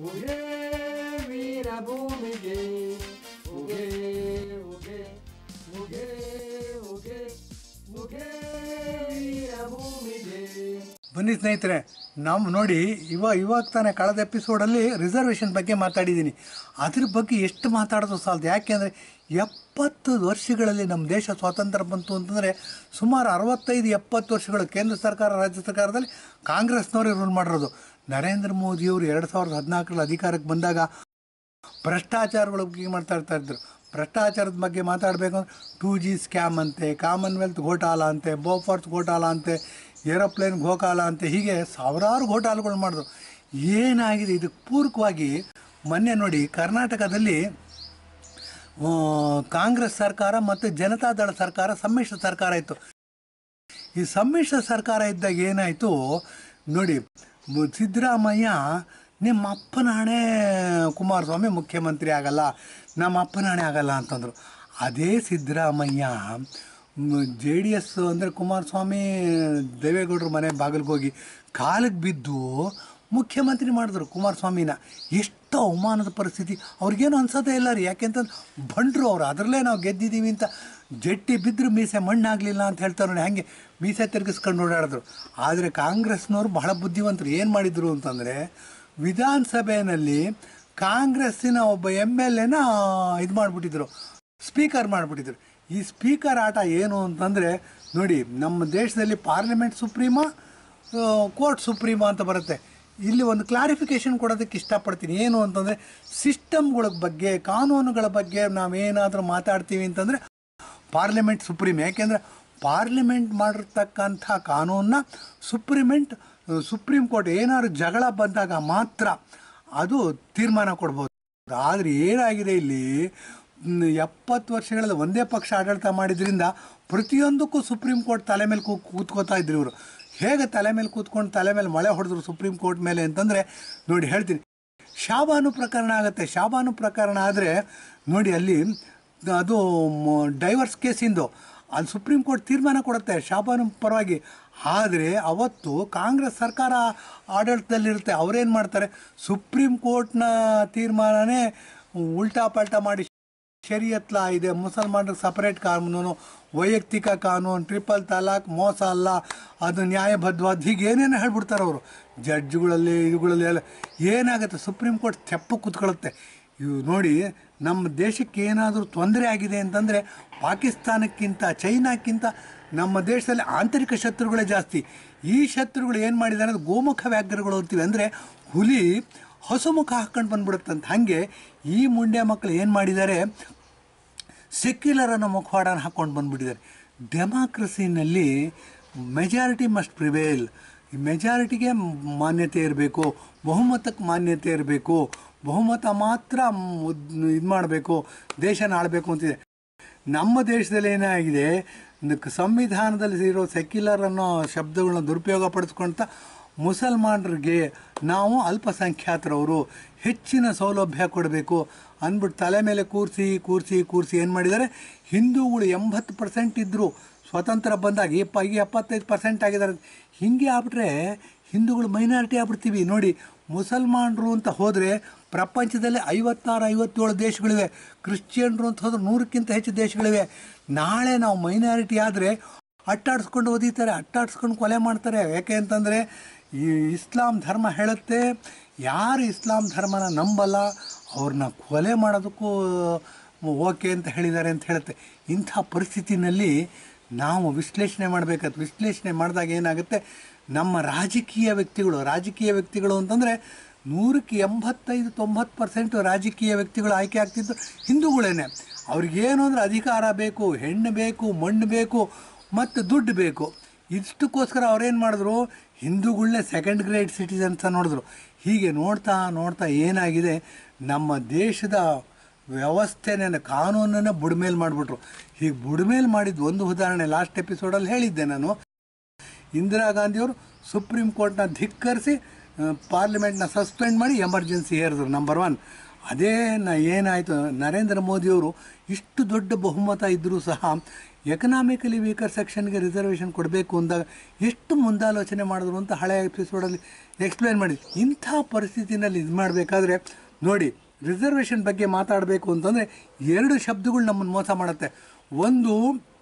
ಉಗೆ ವೀರ ಭೂಮಿಗೆ ಉಗೆ ಉಗೆ ಉಗೆ ಉಗೆ ಉಗೆ ವೀರ ಭೂಮಿಗೆ ಬನ್ನಿ ಸ್ನೇಹಿತರೆ ನಾವು ನೋಡಿ ಇವಾಗ ಇವಾಗ ತಾನೇ ಕಳೆದ ಎಪಿಸೋಡಲ್ಲಿ ರಿಸರ್ವೇಷನ್ ಬಗ್ಗೆ ಮಾತಾಡಿದ್ದೀನಿ ಅದ್ರ ಬಗ್ಗೆ ಎಷ್ಟು ಮಾತಾಡೋದು ಸಾಲದು ಯಾಕೆಂದರೆ ಎಪ್ಪತ್ತು ವರ್ಷಗಳಲ್ಲಿ ನಮ್ಮ ದೇಶ ಸ್ವಾತಂತ್ರ್ಯ ಬಂತು ಅಂತಂದರೆ ಸುಮಾರು ಅರವತ್ತೈದು ಎಪ್ಪತ್ತು ವರ್ಷಗಳು ಕೇಂದ್ರ ಸರ್ಕಾರ ರಾಜ್ಯ ಸರ್ಕಾರದಲ್ಲಿ ಕಾಂಗ್ರೆಸ್ನವರೇ ರೂಲ್ ಮಾಡಿರೋದು ನರೇಂದ್ರ ಮೋದಿಯವರು ಎರಡು ಸಾವಿರದ ಹದಿನಾಲ್ಕರಲ್ಲಿ ಅಧಿಕಾರಕ್ಕೆ ಬಂದಾಗ ಭ್ರಷ್ಟಾಚಾರಗಳ ಬಗ್ಗೆ ಮಾತಾಡ್ತಾ ಇದ್ರು ಭ್ರಷ್ಟಾಚಾರದ ಬಗ್ಗೆ ಮಾತಾಡಬೇಕು ಅಂದ್ರೆ ಟೂ ಜಿ ಸ್ಕ್ಯಾಮ್ ಅಂತೆ ಕಾಮನ್ವೆಲ್ತ್ ಘೋಟಾಲ ಅಂತೆ ಬೋಫರ್ಸ್ ಘೋಟಾಲ ಅಂತೆ ಏರೋಪ್ಲೇನ್ ಘೋಟಾಲ ಅಂತೆ ಹೀಗೆ ಸಾವಿರಾರು ಘೋಟಾಲಗಳು ಮಾಡಿದ್ರು ಏನಾಗಿದೆ ಇದಕ್ಕೆ ಪೂರಕವಾಗಿ ಮೊನ್ನೆ ನೋಡಿ ಕರ್ನಾಟಕದಲ್ಲಿ ಆ, ಕಾಂಗ್ರೆಸ್ ಸರ್ಕಾರ ಮತ್ತು ಜನತಾದಳ ಸರ್ಕಾರ ಸಮ್ಮಿಶ್ರ ಸರ್ಕಾರ ಇತ್ತು ಈ ಸಮ್ಮಿಶ್ರ ಸರ್ಕಾರ ಇದ್ದಾಗ ಏನಾಯಿತು ನೋಡಿ ಮು- ಸಿದ್ದರಾಮಯ್ಯ ನಿಮ್ಮ ಅಪ್ಪನ ಹಣೆ ಕುಮಾರಸ್ವಾಮಿ ಮುಖ್ಯಮಂತ್ರಿ ಆಗಲ್ಲ ನಮ್ಮ ಅಪ್ಪನ ಹಣೆ ಆಗಲ್ಲ ಅಂತಂದರು ಅದೇ ಸಿದ್ದರಾಮಯ್ಯ ಜೆ ಡಿ ಎಸ್ ಅಂದರೆ ಕುಮಾರಸ್ವಾಮಿ ದೇವೇಗೌಡರ ಮನೆ ಬಾಗಿಲಿಗೆ ಹೋಗಿ ಕಾಲಿಗೆ ಬಿದ್ದು ಮುಖ್ಯಮಂತ್ರಿ ಮಾಡಿದ್ರು ಕುಮಾರಸ್ವಾಮಿನ ಎಷ್ಟು ಅವಮಾನದ ಪರಿಸ್ಥಿತಿ ಅವ್ರಿಗೇನು ಅನ್ಸೋದೇ ಇಲ್ಲ ರೀ ಯಾಕೆಂತಂದ್ರೆ ಬಂಡ್ರು ಅವ್ರು ಅದರಲ್ಲೇ ನಾವು ಗೆದ್ದಿದ್ದೀವಿ ಅಂತ ಜಟ್ಟಿ ಬಿದ್ದರೂ ಮೀಸೆ ಮಣ್ಣಾಗಲಿಲ್ಲ ಅಂತ ಹೇಳ್ತಾರೆ ನೋಡಿ ಹಾಗೆ ಮೀಸೆ ತಿರುಗಿಸ್ಕೊಂಡು ಓಡಾಡಿದ್ರು ಆದರೆ ಕಾಂಗ್ರೆಸ್ನವ್ರು ಬಹಳ ಬುದ್ಧಿವಂತರು ಏನು ಮಾಡಿದರು ಅಂತಂದರೆ ವಿಧಾನಸಭೆಯಲ್ಲಿ ಕಾಂಗ್ರೆಸ್ಸಿನ ಒಬ್ಬ ಎಮ್ ಎಲ್ ಎನ ಇದು ಮಾಡಿಬಿಟ್ಟಿದ್ರು ಸ್ಪೀಕರ್ ಮಾಡಿಬಿಟ್ಟಿದ್ರು ಈ ಸ್ಪೀಕರ್ ಆಟ ಏನು ಅಂತಂದರೆ ನೋಡಿ ನಮ್ಮ ದೇಶದಲ್ಲಿ ಪಾರ್ಲಿಮೆಂಟ್ ಸುಪ್ರೀಮಾ ಕೋರ್ಟ್ ಸುಪ್ರೀಮಾ ಅಂತ ಬರುತ್ತೆ ಇಲ್ಲಿ ಒಂದು ಕ್ಲಾರಿಫಿಕೇಷನ್ ಕೊಡೋದಕ್ಕೆ ಇಷ್ಟಪಡ್ತೀನಿ ಏನು ಅಂತಂದರೆ ಸಿಸ್ಟಮ್ಗಳ ಬಗ್ಗೆ ಕಾನೂನುಗಳ ಬಗ್ಗೆ ನಾವೇನಾದರೂ ಮಾತಾಡ್ತೀವಿ ಅಂತಂದರೆ ಪಾರ್ಲಿಮೆಂಟ್ ಸುಪ್ರೀಂ ಯಾಕೆಂದರೆ ಪಾರ್ಲಿಮೆಂಟ್ ಮಾಡಿರ್ತಕ್ಕಂಥ ಕಾನೂನನ್ನ ಸುಪ್ರೀಮೆಂಟ್ ಸುಪ್ರೀಂ ಕೋರ್ಟ್ ಏನಾದ್ರು ಜಗಳ ಬಂದಾಗ ಮಾತ್ರ ಅದು ತೀರ್ಮಾನ ಕೊಡ್ಬೋದು ಆದರೆ ಏನಾಗಿದೆ ಇಲ್ಲಿ ಮ್, ಎಪ್ಪತ್ತು ವರ್ಷಗಳಲ್ಲಿ ಒಂದೇ ಪಕ್ಷ ಆಡಳಿತ ಮಾಡಿದ್ರಿಂದ ಪ್ರತಿಯೊಂದಕ್ಕೂ ಸುಪ್ರೀಂ ಕೋರ್ಟ್ ತಲೆ ಮೇಲೆ ಕೂ ಕೂತ್ಕೋತಾ ಇದ್ರು ಇವರು ಹೇಗೆ ತಲೆ ಮೇಲೆ ಕೂತ್ಕೊಂಡು ತಲೆ ಮೇಲೆ ಮಳೆ ಹೊಡೆದ್ರು ಸುಪ್ರೀಂ ಕೋರ್ಟ್ ಮೇಲೆ ಅಂತಂದರೆ ನೋಡಿ ಹೇಳ್ತೀನಿ ಶಾಬಾನು ಪ್ರಕರಣ ಆಗುತ್ತೆ ಶಾಬಾನು ಪ್ರಕರಣ ಆದರೆ ನೋಡಿ ಅಲ್ಲಿ ಅದು ಡೈವರ್ಸ್ ಕೇಸಿಂದು ಅಲ್ಲಿ ಸುಪ್ರೀಂ ಕೋರ್ಟ್ ತೀರ್ಮಾನ ಕೊಡುತ್ತೆ ಶಾಬಾನು ಪರವಾಗಿ ಆದರೆ ಅವತ್ತು ಕಾಂಗ್ರೆಸ್ ಸರ್ಕಾರ ಆಡಳಿತದಲ್ಲಿರುತ್ತೆ ಅವರೇನು ಮಾಡ್ತಾರೆ ಸುಪ್ರೀಂ ಕೋರ್ಟ್ನ ತೀರ್ಮಾನನೇ ಉಲ್ಟಾ ಪಲ್ಟಾ ಮಾಡಿ ಶರಿಯತ್ ಲಾ ಇದೆ ಮುಸಲ್ಮಾನರಿಗೆ ಸಪರೇಟ್ ಕಾನೂನು ವೈಯಕ್ತಿಕ ಕಾನೂನು ಟ್ರಿಪಲ್ ತಲಾಕ್ ಮೋಸ ಅಲ್ಲ ಅದು ನ್ಯಾಯಬದ್ಧವಾದ ಹೀಗೆ ಏನೇನು ಹೇಳ್ಬಿಡ್ತಾರೆ ಅವರು ಜಡ್ಜ್ಗಳಲ್ಲಿ ಇವುಗಳಲ್ಲಿ ಎಲ್ಲ ಏನಾಗುತ್ತೆ ಸುಪ್ರೀಂ ಕೋರ್ಟ್ ತೆಪ್ಪ ಕೂತ್ಕೊಳ್ಳುತ್ತೆ ಇವು ನೋಡಿ ನಮ್ಮ ದೇಶಕ್ಕೆ ಏನಾದರೂ ತೊಂದರೆ ಆಗಿದೆ ಅಂತಂದರೆ ಪಾಕಿಸ್ತಾನಕ್ಕಿಂತ ಚೈನಾಕ್ಕಿಂತ ನಮ್ಮ ದೇಶದಲ್ಲಿ ಆಂತರಿಕ ಶತ್ರುಗಳೇ ಜಾಸ್ತಿ ಈ ಶತ್ರುಗಳು ಏನು ಮಾಡಿದ್ದಾರೆ ಅಂದ್ರೆ ಗೋಮುಖ ವ್ಯಾಘ್ರಗಳು ಅಂತೀವಿ ಅಂದರೆ ಹುಲಿ ಹಸುಮುಖ ಹಾಕ್ಕೊಂಡು ಬಂದ್ಬಿಡುತ್ತಂತ ಹಾಗೆ ಈ ಮುಂಡೆ ಮಕ್ಕಳು ಏನು ಮಾಡಿದ್ದಾರೆ ಸೆಕ್ಯುಲರ್ ಅನ್ನೋ ಮುಖವಾಡನ ಹಾಕ್ಕೊಂಡು ಬಂದ್ಬಿಟ್ಟಿದ್ದಾರೆ ಡೆಮಾಕ್ರಸಿನಲ್ಲಿ ಮೆಜಾರಿಟಿ ಮಸ್ಟ್ ಪ್ರಿವೇಲ್ ಈ ಮೆಜಾರಿಟಿಗೆ ಮಾನ್ಯತೆ ಇರಬೇಕು ಬಹುಮತಕ್ಕೆ ಮಾನ್ಯತೆ ಇರಬೇಕು ಬಹುಮತ ಮಾತ್ರ ಇದು ಮಾಡಬೇಕು ದೇಶನ ಆಳಬೇಕು ಅಂತಿದೆ ನಮ್ಮ ದೇಶದಲ್ಲಿ ಏನಾಗಿದೆ ನ- ಸಂವಿಧಾನದಲ್ಲಿ ಇರೋ ಸೆಕ್ಯುಲರ್ ಅನ್ನೋ ಶಬ್ದಗಳನ್ನ ದುರುಪಯೋಗ ಪಡಿಸ್ಕೊಳ್ತಾ ಮುಸಲ್ಮಾನರಿಗೆ ನಾವು ಅಲ್ಪಸಂಖ್ಯಾತರವರು ಹೆಚ್ಚಿನ ಸೌಲಭ್ಯ ಕೊಡಬೇಕು ಅಂದ್ಬಿಟ್ಟು ತಲೆ ಮೇಲೆ ಕೂರಿಸಿ ಕೂರಿಸಿ ಕೂರಿಸಿ ಏನು ಮಾಡಿದ್ದಾರೆ ಹಿಂದೂಗಳು ಎಂಬತ್ತು ಪರ್ಸೆಂಟ್ ಇದ್ದರು ಸ್ವತಂತ್ರ ಬಂದಾಗ ಇಪ್ಪ ಈಗ ಎಪ್ಪತ್ತೈದು ಪರ್ಸೆಂಟ್ ಆಗಿದ್ದಾರೆ ಹೀಗೆ ಆಗ್ಬಿಟ್ರೆ ಹಿಂದೂಗಳು ಮೈನಾರಿಟಿ ಆಗ್ಬಿಡ್ತೀವಿ ನೋಡಿ ಮುಸಲ್ಮಾನರು ಅಂತ ಹೋದರೆ ಪ್ರಪಂಚದಲ್ಲಿ ಐವತ್ತಾರು ಐವತ್ತೇಳು ದೇಶಗಳಿವೆ ಕ್ರಿಶ್ಚಿಯನ್ರು ಅಂತ ಹೋದ್ರೆ ನೂರಕ್ಕಿಂತ ಹೆಚ್ಚು ದೇಶಗಳಿವೆ ನಾಳೆ ನಾವು ಮೈನಾರಿಟಿ ಆದರೆ ಅಟ್ಟಾಡಿಸ್ಕೊಂಡು ಓದಿತಾರೆ ಅಟ್ಟಾಡಿಸ್ಕೊಂಡು ಕೊಲೆ ಮಾಡ್ತಾರೆ ಯಾಕೆ ಅಂತಂದರೆ ಈ ಇಸ್ಲಾಂ ಧರ್ಮ ಹೇಳುತ್ತೆ ಯಾರು ಇಸ್ಲಾಂ ಧರ್ಮನ ನಂಬಲ್ಲ ಅವ್ರನ್ನ ಕೊಲೆ ಮಾಡೋದಕ್ಕೂ ಓಕೆ ಅಂತ ಹೇಳಿದ್ದಾರೆ ಅಂತ ಹೇಳುತ್ತೆ ಇಂಥ ಪರಿಸ್ಥಿತಿನಲ್ಲಿ ನಾವು ವಿಶ್ಲೇಷಣೆ ಮಾಡಬೇಕಾದ ವಿಶ್ಲೇಷಣೆ ಮಾಡಿದಾಗ ಏನಾಗುತ್ತೆ ನಮ್ಮ ರಾಜಕೀಯ ವ್ಯಕ್ತಿಗಳು ರಾಜಕೀಯ ವ್ಯಕ್ತಿಗಳು ಅಂತಂದರೆ ನೂರಕ್ಕೆ ಎಂಬತ್ತೈದು ತೊಂಬತ್ತು ಪರ್ಸೆಂಟ್ ರಾಜಕೀಯ ವ್ಯಕ್ತಿಗಳು ಆಯ್ಕೆ ಆಗ್ತಿದ್ದು ಹಿಂದೂಗಳೇನೆ ಅವ್ರಿಗೇನು ಅಂದರೆ ಅಧಿಕಾರ ಬೇಕು ಹೆಣ್ಣು ಬೇಕು ಮಣ್ಣು ಬೇಕು ಮತ್ತು ದುಡ್ಡು ಬೇಕು ಇಷ್ಟಕ್ಕೋಸ್ಕರ ಅವ್ರೇನು ಮಾಡಿದ್ರು ಹಿಂದೂಗಳನ್ನೇ ಸೆಕೆಂಡ್ ಗ್ರೇಡ್ ಸಿಟಿಸನ್ಸ್ ನೋಡಿದ್ರು ಹೀಗೆ ನೋಡ್ತಾ ನೋಡ್ತಾ ಏನಾಗಿದೆ ನಮ್ಮ ದೇಶದ ವ್ಯವಸ್ಥೆನ ಕಾನೂನನ್ನು ಬುಡಮೇಲೆ ಮಾಡಿಬಿಟ್ರು ಹೀಗೆ ಬುಡಮೇಲೆ ಮಾಡಿದ ಒಂದು ಉದಾಹರಣೆ ಲಾಸ್ಟ್ ಎಪಿಸೋಡಲ್ಲಿ ಹೇಳಿದ್ದೆ ನಾನು ಇಂದಿರಾ ಗಾಂಧಿಯವರು ಸುಪ್ರೀಂ ಕೋರ್ಟ್ನ ಧಿಕ್ಕರಿಸಿ ಪಾರ್ಲಿಮೆಂಟ್ನ ಸಸ್ಪೆಂಡ್ ಮಾಡಿ ಎಮರ್ಜೆನ್ಸಿ ಹೇರಿದ್ರು ನಂಬರ್ ಒನ್ ಅದೇ ನ ಏನಾಯಿತು ನರೇಂದ್ರ ಮೋದಿಯವರು ಇಷ್ಟು ದೊಡ್ಡ ಬಹುಮತ ಇದ್ದರೂ ಸಹ ಎಕನಾಮಿಕಲಿ ವೀಕರ್ ಸೆಕ್ಷನ್ಗೆ ರಿಸರ್ವೇಷನ್ ಕೊಡಬೇಕು ಅಂದಾಗ ಎಷ್ಟು ಮುಂದಾಲೋಚನೆ ಮಾಡಿದ್ರು ಅಂತ ಹಳೆಯ ಎಪಿಸೋಡಲ್ಲಿ ಎಕ್ಸ್ಪ್ಲೇನ್ ಮಾಡಿ ಇಂಥ ಪರಿಸ್ಥಿತಿನಲ್ಲಿ ಇದು ಮಾಡಬೇಕಾದ್ರೆ ನೋಡಿ ರಿಸರ್ವೇಷನ್ ಬಗ್ಗೆ ಮಾತಾಡಬೇಕು ಅಂತಂದರೆ ಎರಡು ಶಬ್ದಗಳು ನಮ್ಮನ್ನು ಮೋಸ ಮಾಡುತ್ತೆ ಒಂದು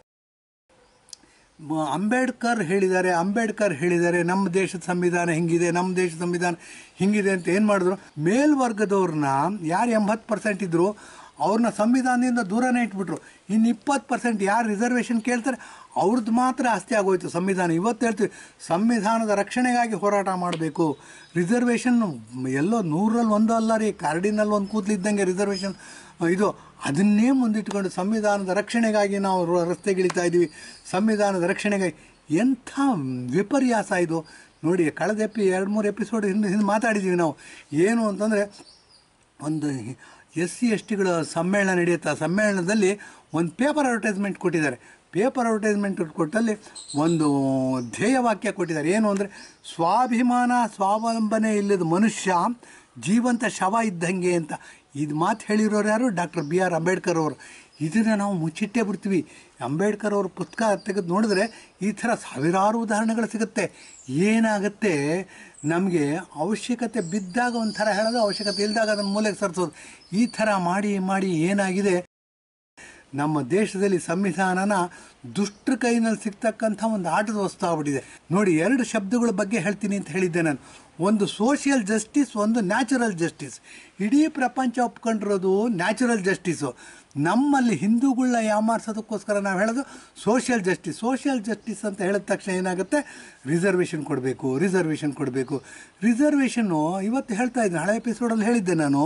ಮ- ಅಂಬೇಡ್ಕರ್ ಹೇಳಿದ್ದಾರೆ ಅಂಬೇಡ್ಕರ್ ಹೇಳಿದ್ದಾರೆ ನಮ್ಮ ದೇಶದ ಸಂವಿಧಾನ ಹಿಂಗಿದೆ ನಮ್ಮ ದೇಶದ ಸಂವಿಧಾನ ಹಿಂಗಿದೆ ಅಂತ ಏನು ಮಾಡಿದ್ರು ಮೇಲ್ವರ್ಗದವ್ರನ್ನ ಯಾರು ಎಂಬತ್ತು ಪರ್ಸೆಂಟ್ ಇದ್ದರು ಅವ್ರನ್ನ ಸಂವಿಧಾನದಿಂದ ದೂರನೇ ಇಟ್ಬಿಟ್ರು ಇನ್ನು ಇಪ್ಪತ್ತು ಪರ್ಸೆಂಟ್ ಯಾರು ರಿಸರ್ವೇಷನ್ ಕೇಳ್ತಾರೆ ಅವ್ರದ್ದು ಮಾತ್ರ ಆಸ್ತಿ ಆಗೋಯ್ತು ಸಂವಿಧಾನ ಇವತ್ತು ಹೇಳ್ತೀವಿ ಸಂವಿಧಾನದ ರಕ್ಷಣೆಗಾಗಿ ಹೋರಾಟ ಮಾಡಬೇಕು ರಿಸರ್ವೇಷನ್ ಎಲ್ಲೋ ನೂರಲ್ಲಿ ಒಂದು ಅಲ್ಲ ರೀ ಕಾರ್ಡಿನಲ್ಲಿ ಒಂದು ಕೂದಲಿದ್ದಂಗೆ ರಿಸರ್ವೇಷನ್ ಇದು ಅದನ್ನೇ ಮುಂದಿಟ್ಕೊಂಡು ಸಂವಿಧಾನದ ರಕ್ಷಣೆಗಾಗಿ ನಾವು ರ- ರಸ್ತೆಗಿಳಿತಾ ಇದ್ದೀವಿ ಸಂವಿಧಾನದ ರಕ್ಷಣೆಗಾಗಿ ಎಂಥ ವಿಪರ್ಯಾಸ ಇದು ನೋಡಿ ಕಳೆದ ಎಪಿ ಎರಡು ಮೂರು ಎಪಿಸೋಡ್ ಹಿಂದೆ ಹಿಂದೆ ಮಾತಾಡಿದ್ದೀವಿ ನಾವು ಏನು ಅಂತಂದರೆ ಒಂದು ಎಸ್ ಸಿ ಎಸ್ ಟಿಗಳ ಸಮ್ಮೇಳನ ನಡೆಯುತ್ತೆ ಆ ಸಮ್ಮೇಳನದಲ್ಲಿ ಒಂದು ಪೇಪರ್ ಅಡ್ವರ್ಟೈಸ್ಮೆಂಟ್ ಕೊಟ್ಟಿದ್ದಾರೆ ಪೇಪರ್ ಅಡ್ವರ್ಟೈಸ್ಮೆಂಟ್ ಕೊಟ್ಟಲ್ಲಿ ಒಂದು ಧ್ಯೇಯವಾಕ್ಯ ಕೊಟ್ಟಿದ್ದಾರೆ ಏನು ಅಂದರೆ ಸ್ವಾಭಿಮಾನ ಸ್ವಾವಲಂಬನೆ ಇಲ್ಲದ ಮನುಷ್ಯ ಜೀವಂತ ಶವ ಇದ್ದಂಗೆ ಅಂತ ಇದು ಮಾತು ಹೇಳಿರೋರು ಯಾರು ಡಾಕ್ಟರ್ ಬಿ ಆರ್ ಅಂಬೇಡ್ಕರ್ ಅವರು ಇದನ್ನು ನಾವು ಮುಚ್ಚಿಟ್ಟೇ ಬಿಡ್ತೀವಿ ಅಂಬೇಡ್ಕರ್ ಅವ್ರ ಪುಸ್ತಕ ತೆಗೆದು ನೋಡಿದ್ರೆ ಈ ಥರ ಸಾವಿರಾರು ಉದಾಹರಣೆಗಳು ಸಿಗುತ್ತೆ ಏನಾಗುತ್ತೆ ನಮಗೆ ಅವಶ್ಯಕತೆ ಬಿದ್ದಾಗ ಒಂಥರ ಹೇಳೋದು ಅವಶ್ಯಕತೆ ಇಲ್ಲದಾಗ ಅದನ್ನು ಮೂಲೆಗೆ ಸರಿಸೋದು ಈ ಥರ ಮಾಡಿ ಮಾಡಿ ಏನಾಗಿದೆ ನಮ್ಮ ದೇಶದಲ್ಲಿ ಸಂವಿಧಾನನ ದುಷ್ಟರ ಕೈನಲ್ಲಿ ಸಿಗ್ತಕ್ಕಂಥ ಒಂದು ಆಟದ ವಸ್ತು ಆಗ್ಬಿಟ್ಟಿದೆ ನೋಡಿ ಎರಡು ಶಬ್ದಗಳ ಬಗ್ಗೆ ಹೇಳ್ತೀನಿ ಅಂತ ಹೇಳಿದ್ದೆ ನಾನು ಒಂದು ಸೋಷಿಯಲ್ ಜಸ್ಟಿಸ್ ಒಂದು ನ್ಯಾಚುರಲ್ ಜಸ್ಟಿಸ್ ಇಡೀ ಪ್ರಪಂಚ ಒಪ್ಕೊಂಡಿರೋದು ನ್ಯಾಚುರಲ್ ಜಸ್ಟಿಸು ನಮ್ಮಲ್ಲಿ ಹಿಂದೂಗಳನ್ನ ಯಾಮಾರ್ಸೋದಕ್ಕೋಸ್ಕರ ನಾವು ಹೇಳೋದು ಸೋಷಿಯಲ್ ಜಸ್ಟಿಸ್ ಸೋಷಿಯಲ್ ಜಸ್ಟಿಸ್ ಅಂತ ಹೇಳಿದ ತಕ್ಷಣ ಏನಾಗುತ್ತೆ ರಿಸರ್ವೇಷನ್ ಕೊಡಬೇಕು ರಿಸರ್ವೇಷನ್ ಕೊಡಬೇಕು ರಿಸರ್ವೇಷನ್ನು ಇವತ್ತು ಹೇಳ್ತಾ ಇದ್ದೀನಿ ಹಳೆ ಎಪಿಸೋಡಲ್ಲಿ ಹೇಳಿದ್ದೆ ನಾನು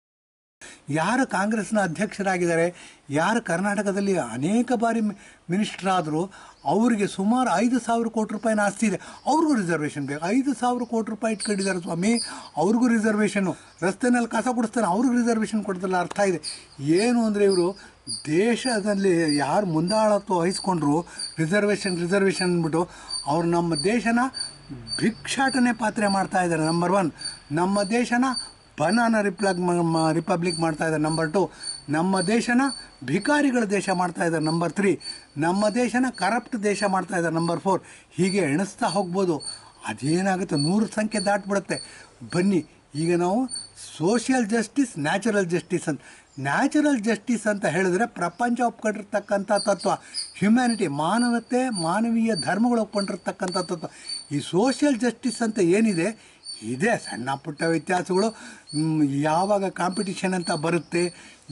ಯಾರು ಕಾಂಗ್ರೆಸ್ನ ಅಧ್ಯಕ್ಷರಾಗಿದ್ದಾರೆ ಯಾರು ಕರ್ನಾಟಕದಲ್ಲಿ ಅನೇಕ ಬಾರಿ ಮಿನಿಸ್ಟರ್ ಆದರೂ ಅವರಿಗೆ ಸುಮಾರು ಐದು ಸಾವಿರ ಕೋಟಿ ರೂಪಾಯಿನ ಆಸ್ತಿ ಇದೆ ಅವ್ರಿಗೂ ರಿಸರ್ವೇಷನ್ ಬೇಕು ಐದು ಸಾವಿರ ಕೋಟಿ ರೂಪಾಯಿ ಇಟ್ಕೊಂಡಿದ್ದಾರೆ ಸ್ವಾಮಿ ಅವ್ರಿಗೂ ರಿಸರ್ವೇಷನ್ನು ರಸ್ತೆನಲ್ಲಿ ಕಸ ಕೊಡಿಸ್ತಾನೆ ಅವ್ರಿಗೆ ರಿಸರ್ವೇಷನ್ ಕೊಡ್ತಲ್ಲ ಅರ್ಥ ಇದೆ ಏನು ಅಂದರೆ ಇವರು ದೇಶದಲ್ಲಿ ಯಾರು ಮುಂದಾಳತ್ವ ವಹಿಸ್ಕೊಂಡ್ರು ರಿಸರ್ವೇಷನ್ ರಿಸರ್ವೇಷನ್ ಅಂದ್ಬಿಟ್ಟು ಅವ್ರು ನಮ್ಮ ದೇಶನ ಭಿಕ್ಷಾಟನೆ ಪಾತ್ರೆ ಮಾಡ್ತಾ ಇದ್ದಾರೆ ನಂಬರ್ ಒನ್ ನಮ್ಮ ದೇಶನ ಬನಾನ ರಿಪ್ಲಗ್ ರಿಪಬ್ಲಿಕ್ ಮಾಡ್ತಾ ಇದ್ದಾರೆ ನಂಬರ್ ಟು ನಮ್ಮ ದೇಶನ ಭಿಕಾರಿಗಳ ದೇಶ ಮಾಡ್ತಾ ಇದ್ದಾರೆ ನಂಬರ್ ತ್ರೀ ನಮ್ಮ ದೇಶನ ಕರಪ್ಟ್ ದೇಶ ಮಾಡ್ತಾ ಇದ್ದಾರೆ ನಂಬರ್ ಫೋರ್ ಹೀಗೆ ಎಣಿಸ್ತಾ ಹೋಗ್ಬೋದು ಅದೇನಾಗುತ್ತೆ ನೂರು ಸಂಖ್ಯೆ ದಾಟ್ಬಿಡುತ್ತೆ ಬನ್ನಿ ಈಗ ನಾವು ಸೋಷಿಯಲ್ ಜಸ್ಟಿಸ್ ನ್ಯಾಚುರಲ್ ಜಸ್ಟಿಸ್ ಅಂತ ನ್ಯಾಚುರಲ್ ಜಸ್ಟಿಸ್ ಅಂತ ಹೇಳಿದ್ರೆ ಪ್ರಪಂಚ ಒಪ್ಕೊಂಡಿರ್ತಕ್ಕಂಥ ತತ್ವ ಹ್ಯುಮ್ಯಾನಿಟಿ ಮಾನವತೆ ಮಾನವೀಯ ಧರ್ಮಗಳು ಒಪ್ಕೊಂಡಿರ್ತಕ್ಕಂಥ ತತ್ವ ಈ ಸೋಷಿಯಲ್ ಜಸ್ಟಿಸ್ ಅಂತ ಏನಿದೆ ಇದೆ ಸಣ್ಣ ಪುಟ್ಟ ವ್ಯತ್ಯಾಸಗಳು ಮ್, ಯಾವಾಗ ಕಾಂಪಿಟಿಷನ್ ಅಂತ ಬರುತ್ತೆ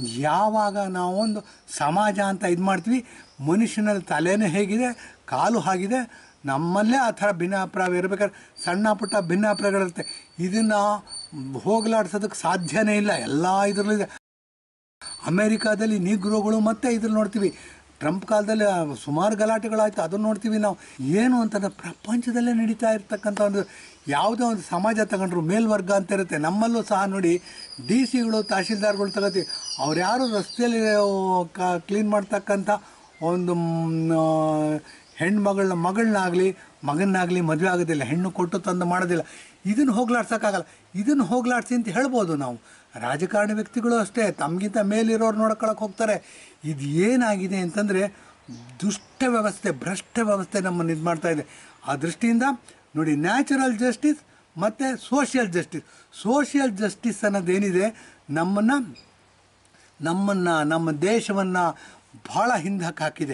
ಯಾವಾಗ ನಾವೊಂದು ಸಮಾಜ ಅಂತ ಇದು ಮಾಡ್ತೀವಿ ಮನುಷ್ಯನಲ್ಲಿ ತಲೆನೇ ಹೇಗಿದೆ ಕಾಲು ಹಾಗಿದೆ ನಮ್ಮಲ್ಲೇ ಆ ಥರ ಭಿನ್ನಾಭಿಪ್ರಾಯ ಇರ್ಬೇಕಾದ್ರೆ ಸಣ್ಣ ಪುಟ್ಟ ಭಿನ್ನಾಭಿಪ್ರಾಯಗಳಿರುತ್ತೆ ಇದನ್ನು ಹೋಗಲಾಡ್ಸೋದಕ್ಕೆ ಸಾಧ್ಯನೇ ಇಲ್ಲ ಎಲ್ಲ ಇದರಲ್ಲಿದೆ ಅಮೇರಿಕಾದಲ್ಲಿ ನೀಗ್ರೋಗಳು ಮತ್ತೆ ಇದ್ರಲ್ಲಿ ನೋಡ್ತೀವಿ ಟ್ರಂಪ್ ಕಾಲದಲ್ಲಿ ಆ ಸುಮಾರು ಗಲಾಟೆಗಳಾಯ್ತು ಅದನ್ನು ನೋಡ್ತೀವಿ ನಾವು ಏನು ಅಂತಂದ್ರೆ ಪ್ರಪಂಚದಲ್ಲೇ ನಡೀತಾ ಇರ್ತಕ್ಕಂಥ ಒಂದು ಯಾವುದೋ ಒಂದು ಸಮಾಜ ತಗೊಂಡ್ರು ಮೇಲ್ವರ್ಗ ಅಂತ ಇರುತ್ತೆ ನಮ್ಮಲ್ಲೂ ಸಹ ನೋಡಿ ಡಿ ಸಿಗಳು ತಹಶೀಲ್ದಾರ್ಗಳು ತಗೋತೀವಿ ಅವ್ರು ಯಾರು ರಸ್ತೆಯಲ್ಲಿ ಕ್ಲೀನ್ ಮಾಡ್ತಕ್ಕಂಥ ಒಂದು ಮ್, ಆ, ಹೆಣ್ಮಗಳನ್ನ ಮಗಳನ್ನಾಗಲಿ ಮಗನಾಗಲಿ ಮದುವೆ ಆಗೋದಿಲ್ಲ ಹೆಣ್ಣು ಕೊಟ್ಟು ತಂದು ಮಾಡೋದಿಲ್ಲ ಇದನ್ನು ಹೋಗ್ಲಾಡ್ಸೋಕ್ಕಾಗಲ್ಲ ಇದನ್ನು ಹೋಗ್ಲಾಡ್ಸಿ ಅಂತ ಹೇಳ್ಬೋದು ನಾವು ರಾಜಕಾರಣಿ ವ್ಯಕ್ತಿಗಳು ಅಷ್ಟೇ ತಮಗಿಂತ ಮೇಲಿರೋರು ನೋಡ್ಕೊಳಕ್ಕೆ ಹೋಗ್ತಾರೆ ಇದು ಏನಾಗಿದೆ ಅಂತಂದರೆ ದುಷ್ಟ ವ್ಯವಸ್ಥೆ ಭ್ರಷ್ಟ ವ್ಯವಸ್ಥೆ ನಮ್ಮನ್ನು ಇದು ಮಾಡ್ತಾ ಇದೆ ಆ ದೃಷ್ಟಿಯಿಂದ ನೋಡಿ ನ್ಯಾಚುರಲ್ ಜಸ್ಟಿಸ್ ಮತ್ತು ಸೋಷಿಯಲ್ ಜಸ್ಟಿಸ್ ಸೋಷಿಯಲ್ ಜಸ್ಟಿಸ್ ಅನ್ನೋದೇನಿದೆ ನಮ್ಮನ್ನು ನಮ್ಮನ್ನು ನಮ್ಮ ದೇಶವನ್ನು ಭಾಳ ಹಿಂದಕ್ಕೆ ಹಾಕಿದೆ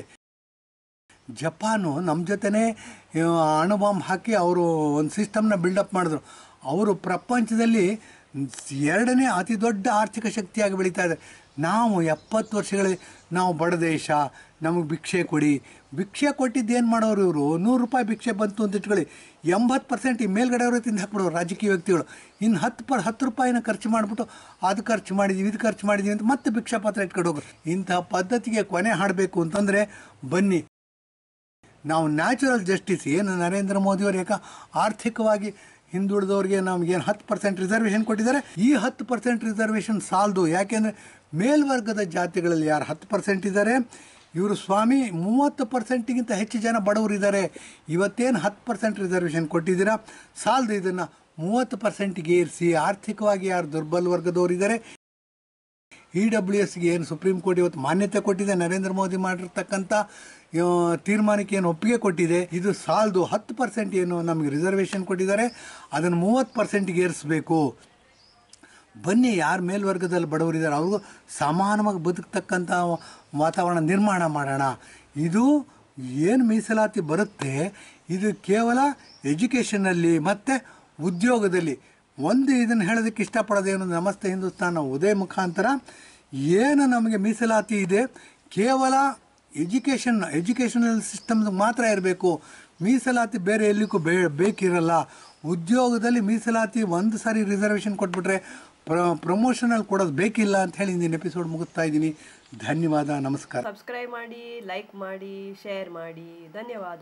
ಜಪಾನು ನಮ್ಮ ಜೊತೆನೇ ಅಣುಬಾಂಬ್ ಹಾಕಿ ಅವರು ಒಂದು ಸಿಸ್ಟಮ್ನ ಬಿಲ್ಡಪ್ ಮಾಡಿದ್ರು ಅವರು ಪ್ರಪಂಚದಲ್ಲಿ ಎರಡನೇ ಅತಿ ದೊಡ್ಡ ಆರ್ಥಿಕ ಶಕ್ತಿಯಾಗಿ ಬೆಳೀತಾ ಇದೆ ನಾವು ಎಪ್ಪತ್ತು ವರ್ಷಗಳಲ್ಲಿ ನಾವು ಬಡ ದೇಶ ನಮಗೆ ಭಿಕ್ಷೆ ಕೊಡಿ ಭಿಕ್ಷೆ ಕೊಟ್ಟಿದ್ದು ಏನು ಮಾಡೋರು ಇವರು ನೂರು ರೂಪಾಯಿ ಭಿಕ್ಷೆ ಬಂತು ಅಂತ ಇಟ್ಕೊಳ್ಳಿ ಎಂಬತ್ತು ಪರ್ಸೆಂಟ್ ಈ ಮೇಲ್ಗಡೆ ಅವರು ತಿಂದು ಹಾಕ್ಬಿಡೋರು ರಾಜಕೀಯ ವ್ಯಕ್ತಿಗಳು ಇನ್ನು ಹತ್ತು ಪರ್ ಹತ್ತು ರೂಪಾಯಿನ ಖರ್ಚು ಮಾಡಿಬಿಟ್ಟು ಅದು ಖರ್ಚು ಮಾಡಿದ್ದೀವಿ ಇದು ಖರ್ಚು ಮಾಡಿದ್ದೀವಿ ಅಂತ ಮತ್ತೆ ಭಿಕ್ಷಾ ಪಾತ್ರ ಇಟ್ಕೊಂಡು ಹೋಗೋರು ಇಂಥ ಪದ್ಧತಿಗೆ ಕೊನೆ ಹಾಡಬೇಕು ಅಂತಂದರೆ ಬನ್ನಿ ನಾವು ನ್ಯಾಚುರಲ್ ಜಸ್ಟಿಸ್ ಏನು ನರೇಂದ್ರ ಮೋದಿಯವರು ಯಾಕ ಆರ್ಥಿಕವಾಗಿ ಹಿಂದುಳಿದವ್ರಿಗೆ ನಮಗೇನು ಹತ್ತು ಪರ್ಸೆಂಟ್ ರಿಸರ್ವೇಷನ್ ಕೊಟ್ಟಿದ್ದಾರೆ ಈ ಹತ್ತು ಪರ್ಸೆಂಟ್ ರಿಸರ್ವೇಷನ್ ಸಾಲದು ಯಾಕೆಂದರೆ ಮೇಲ್ವರ್ಗದ ಜಾತಿಗಳಲ್ಲಿ ಯಾರು ಹತ್ತು ಪರ್ಸೆಂಟ್ ಇದ್ದಾರೆ ಇವರು ಸ್ವಾಮಿ ಮೂವತ್ತು ಪರ್ಸೆಂಟಿಗಿಂತ ಹೆಚ್ಚು ಜನ ಬಡವರಿದ್ದಾರೆ ಇವತ್ತೇನು ಹತ್ತು ಪರ್ಸೆಂಟ್ ರಿಸರ್ವೇಷನ್ ಕೊಟ್ಟಿದ್ದೀರಾ ಸಾಲದು ಇದನ್ನು ಮೂವತ್ತು ಪರ್ಸೆಂಟ್ಗೆ ಏರಿಸಿ ಆರ್ಥಿಕವಾಗಿ ಯಾರು ದುರ್ಬಲ ವರ್ಗದವರಿದ್ದಾರೆ ಇ ಡಬ್ಲ್ಯೂ ಎಸ್ಗೆ ಏನು ಸುಪ್ರೀಂ ಕೋರ್ಟ್ ಇವತ್ತು ಮಾನ್ಯತೆ ಕೊಟ್ಟಿದೆ ನರೇಂದ್ರ ಮೋದಿ ಮಾಡಿರ್ತಕ್ಕಂಥ ಆ, ತೀರ್ಮಾನಕ್ಕೆ ಏನು ಒಪ್ಪಿಗೆ ಕೊಟ್ಟಿದೆ ಇದು ಸಾಲದು ಹತ್ತು ಪರ್ಸೆಂಟ್ ಏನು ನಮಗೆ ರಿಸರ್ವೇಷನ್ ಕೊಟ್ಟಿದ್ದಾರೆ ಅದನ್ನು ಮೂವತ್ತು ಪರ್ಸೆಂಟ್ಗೆ ಏರಿಸಬೇಕು ಬನ್ನಿ ಯಾರು ಮೇಲ್ವರ್ಗದಲ್ಲಿ ಬಡವರಿದ್ದಾರೆ ಅವ್ರಿಗೂ ಸಮಾನವಾಗಿ ಬದುಕ್ತಕ್ಕಂಥ ವಾತಾವರಣ ನಿರ್ಮಾಣ ಮಾಡೋಣ ಇದು ಏನು ಮೀಸಲಾತಿ ಬರುತ್ತೆ ಇದು ಕೇವಲ ಎಜುಕೇಷನಲ್ಲಿ ಮತ್ತು ಉದ್ಯೋಗದಲ್ಲಿ ಒಂದು ಇದನ್ನು ಹೇಳೋದಕ್ಕೆ ಇಷ್ಟಪಡೋದೇನು ನಮಸ್ತೆ ಹಿಂದೂಸ್ತಾನ ಉದಯ ಮುಖಾಂತರ ಏನು ನಮಗೆ ಮೀಸಲಾತಿ ಇದೆ ಕೇವಲ ಎಜುಕೇಷನ್ ಎಜುಕೇಷನಲ್ ಸಿಸ್ಟಮ್ ಮಾತ್ರ ಇರಬೇಕು ಮೀಸಲಾತಿ ಬೇರೆ ಎಲ್ಲಿಗೂ ಬೇ ಬೇಕಿರಲ್ಲ ಉದ್ಯೋಗದಲ್ಲಿ ಮೀಸಲಾತಿ ಒಂದು ಸಾರಿ ರಿಸರ್ವೇಷನ್ ಕೊಟ್ಬಿಟ್ರೆ ಪ್ರ ಪ್ರಮೋಷನಲ್ಲಿ ಕೊಡೋದು ಬೇಕಿಲ್ಲ ಅಂತ ಹೇಳಿ ಇಂದಿನ ಎಪಿಸೋಡ್ ಮುಗಿಸ್ತಾ ಇದ್ದೀನಿ ಧನ್ಯವಾದ ನಮಸ್ಕಾರ ಸಬ್ಸ್ಕ್ರೈಬ್ ಮಾಡಿ ಲೈಕ್ ಮಾಡಿ ಶೇರ್ ಮಾಡಿ ಧನ್ಯವಾದ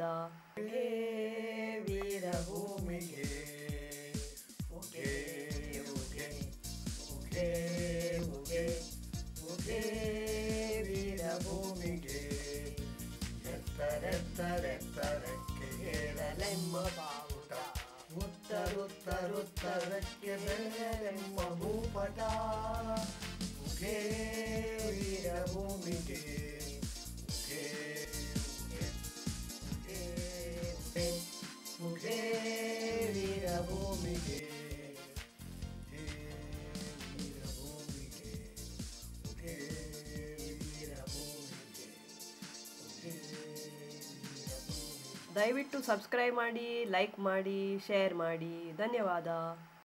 ವೀರಭೂಮಿಗೆ ಉಗೆ ಉಗೆ ಉಗೆ ಉಗೆ ಉಗೆ ವೀರಭೂಮಿಗೆ ಎತ್ತರೆತ್ತರೆತ್ತರಕ್ಕೆ ಏರಲೆಮ್ಮ ಬಾವುಟ ಉತ್ತರುತ್ತರುತ್ತರಕ್ಕೆ ಬೆಳೆಯಲೆಮ್ಮ ಭೂಪಟ ಉಗೆ ವೀರಭೂಮಿಗೆ ಉಗೆ ಉಗೆ ಮುಖೇ ವೀರಭೂಮಿಗೆ ಮುಖೇ ವೀರಭೂಮಿಗೆ ಮುಖೇ ವೀರಭೂಮಿಗೆ ಮುಖೇ ವೀರಭೂಮಿಗೆ ದಯವಿಟ್ಟು ಸಬ್ಸ್ಕ್ರೈಬ್ ಮಾಡಿ ಲೈಕ್ ಮಾಡಿ ಶೇರ್ ಮಾಡಿ ಧನ್ಯವಾದ